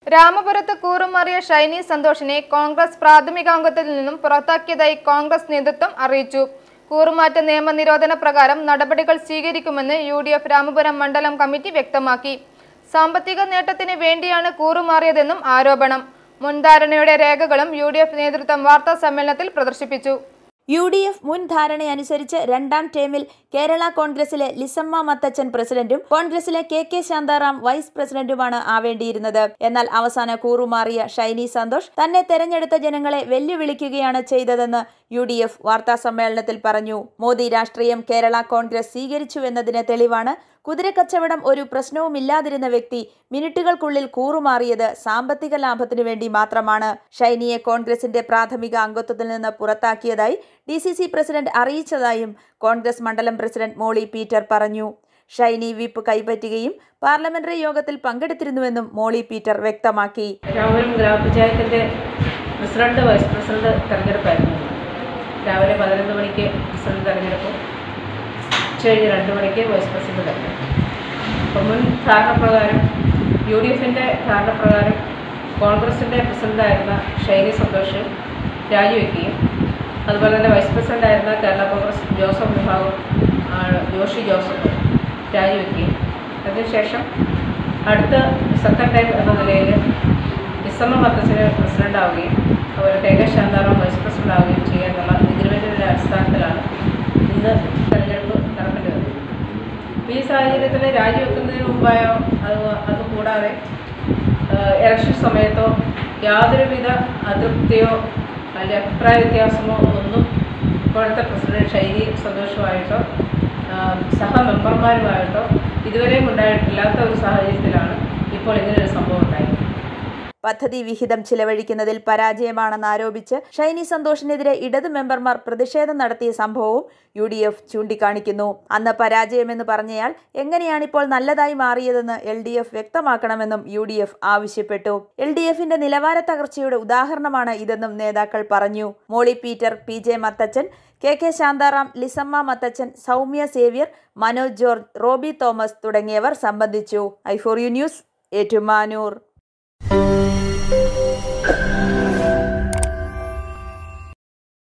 രാമപുരത്ത് കൂറുമാറിയ ഷൈനി സന്തോഷിനെ കോൺഗ്രസ് പ്രാഥമികാംഗത്തിൽ നിന്നും പുറത്താക്കിയതായി കോൺഗ്രസ് നേതൃത്വം അറിയിച്ചു കൂറുമാറ്റ നിയമനിരോധന പ്രകാരം നടപടികൾ സ്വീകരിക്കുമെന്ന് യു ഡി എഫ് രാമപുരം മണ്ഡലം കമ്മിറ്റി വ്യക്തമാക്കി സാമ്പത്തിക നേട്ടത്തിന് വേണ്ടിയാണ് കൂറുമാറിയതെന്നും ആരോപണം മുൻധാരണയുടെ രേഖകളും യു ഡി എഫ് നേതൃത്വം വാർത്താ സമ്മേളനത്തിൽ പ്രദർശിപ്പിച്ചു യു ഡി എഫ് മുൻ ധാരണയനുസരിച്ച് രണ്ടാം ടേമിൽ കേരള കോൺഗ്രസിലെ ലിസമ്മ മത്തച്ചൻ പ്രസിഡന്റും കോൺഗ്രസിലെ കെ കെ ശാന്താറാം വൈസ് പ്രസിഡന്റുമാണ് ആവേണ്ടിയിരുന്നത് എന്നാൽ അവസാന കൂറുമാറിയ ഷൈനി സന്തോഷ് തന്നെ തെരഞ്ഞെടുത്ത ജനങ്ങളെ വെല്ലുവിളിക്കുകയാണ് ചെയ്തതെന്ന് യു ഡി എഫ് വാർത്താ സമ്മേളനത്തിൽ പറഞ്ഞു മോദി രാഷ്ട്രീയം കേരള കോൺഗ്രസ് സ്വീകരിച്ചുവെന്നതിന് തെളിവാണ് കുതിരക്കച്ചവടം ഒരു പ്രശ്നവുമില്ലാതിരുന്ന വ്യക്തി മിനിറ്റുകൾക്കുള്ളിൽ കൂറുമാറിയത് സാമ്പത്തിക ലാഭത്തിനു വേണ്ടി മാത്രമാണ് ഷൈനിയെ കോൺഗ്രസിന്റെ പ്രാഥമിക അംഗത്വത്തിൽ നിന്ന് പുറത്താക്കിയതായി ഡി സി സി പ്രസിഡന്റ് അറിയിച്ചതായും കോൺഗ്രസ് മണ്ഡലം പ്രസിഡന്റ് മോളി പീറ്റർ പറഞ്ഞു ഷൈനി വിപ്പ് കൈപ്പറ്റുകയും പാർലമെന്ററി യോഗത്തിൽ പങ്കെടുത്തിരുന്നുവെന്നും മോളി പീറ്റർ വ്യക്തമാക്കി രാമപുരം ഗ്രാമപഞ്ചായത്തിൻ്റെ പ്രസിഡന്റ് വൈസ് പ്രസിഡന്റ് തെരഞ്ഞെടുപ്പായിരുന്നു രാവിലെ പതിനൊന്ന് മണിക്ക് പ്രസിഡന്റ് തെരഞ്ഞെടുപ്പും ഉച്ചകഴിഞ്ഞ് രണ്ട് മണിക്ക് വൈസ് പ്രസിഡന്റ് തെരഞ്ഞെടുപ്പ് അപ്പം മുൻ ധാരണപ്രകാരം യു ഡി എഫിൻ്റെ ധാരണപ്രകാരം കോൺഗ്രസിൻ്റെ പ്രസിഡന്റായിരുന്ന ഷൈനി സന്തോഷ് രാജിവെക്കുകയും അതുപോലെ തന്നെ വൈസ് പ്രസിഡന്റായിരുന്ന കേരള കോൺഗ്രസ് ജോസഫ് വിഭാഗം ആ, ജോഷി ജോസഫ് രാജിവെക്കുകയും അതിനുശേഷം അടുത്ത സെക്കൻഡ് ടൈം എന്ന നിലയിൽ ഡിസംബർ പത്തച്ഛന് പ്രസിഡന്റ് ആവുകയും അതുപോലെ K K Shantharam vice president ആവുകയും ചെയ്യാനുള്ള എഗ്രിമെൻറ്റിൻ്റെ അടിസ്ഥാനത്തിലാണ് ഇന്ന് തെരഞ്ഞെടുപ്പ് നടക്കേണ്ടി വന്നത് അപ്പോൾ ഈ സാഹചര്യത്തിൽ രാജിവെക്കുന്നതിന് മുമ്പായോ അത് അതുകൂടാതെ ഇലക്ഷൻ സമയത്തോ യാതൊരുവിധ അതൃപ്തിയോ അല്ലെങ്കിൽ അഭിപ്രായ വ്യത്യാസമോ ഒന്നും ഇപ്പോഴത്തെ പ്രസിഡന്റ് ഷൈനി സന്തോഷമായിട്ടോ ആ, സഹമെമ്പർമാരുമായിട്ടോ ഇതുവരെയും ഉണ്ടായിട്ടില്ലാത്ത ഒരു സാഹചര്യത്തിലാണ് ഇപ്പോൾ ഇങ്ങനൊരു സംഭവം ഉണ്ടായത് പദ്ധതി വിഹിതം ചിലവഴിക്കുന്നതിൽ പരാജയമാണെന്ന് ആരോപിച്ച് ഷൈനി സന്തോഷിനെതിരെ ഇടത് മെമ്പർമാർ പ്രതിഷേധം നടത്തിയ സംഭവവും യു ഡി എഫ് ചൂണ്ടിക്കാണിക്കുന്നു അന്ന് പരാജയമെന്ന് പറഞ്ഞയാൾ എങ്ങനെയാണിപ്പോൾ നല്ലതായി മാറിയതെന്ന് എൽ ഡി എഫ് വ്യക്തമാക്കണമെന്നും യു ഡി എഫ് ആവശ്യപ്പെട്ടു എൽ ഡി എഫിന്റെ നിലവാര തകർച്ചയുടെ ഉദാഹരണമാണ് ഇതെന്നും നേതാക്കൾ പറഞ്ഞു Molly Peter P J Mathachan K K Shantharam Lissamma Mathachan Soumya Xavier Manoj George Robi Thomas തുടങ്ങിയവർ സംബന്ധിച്ചു I four U news Ettumanoor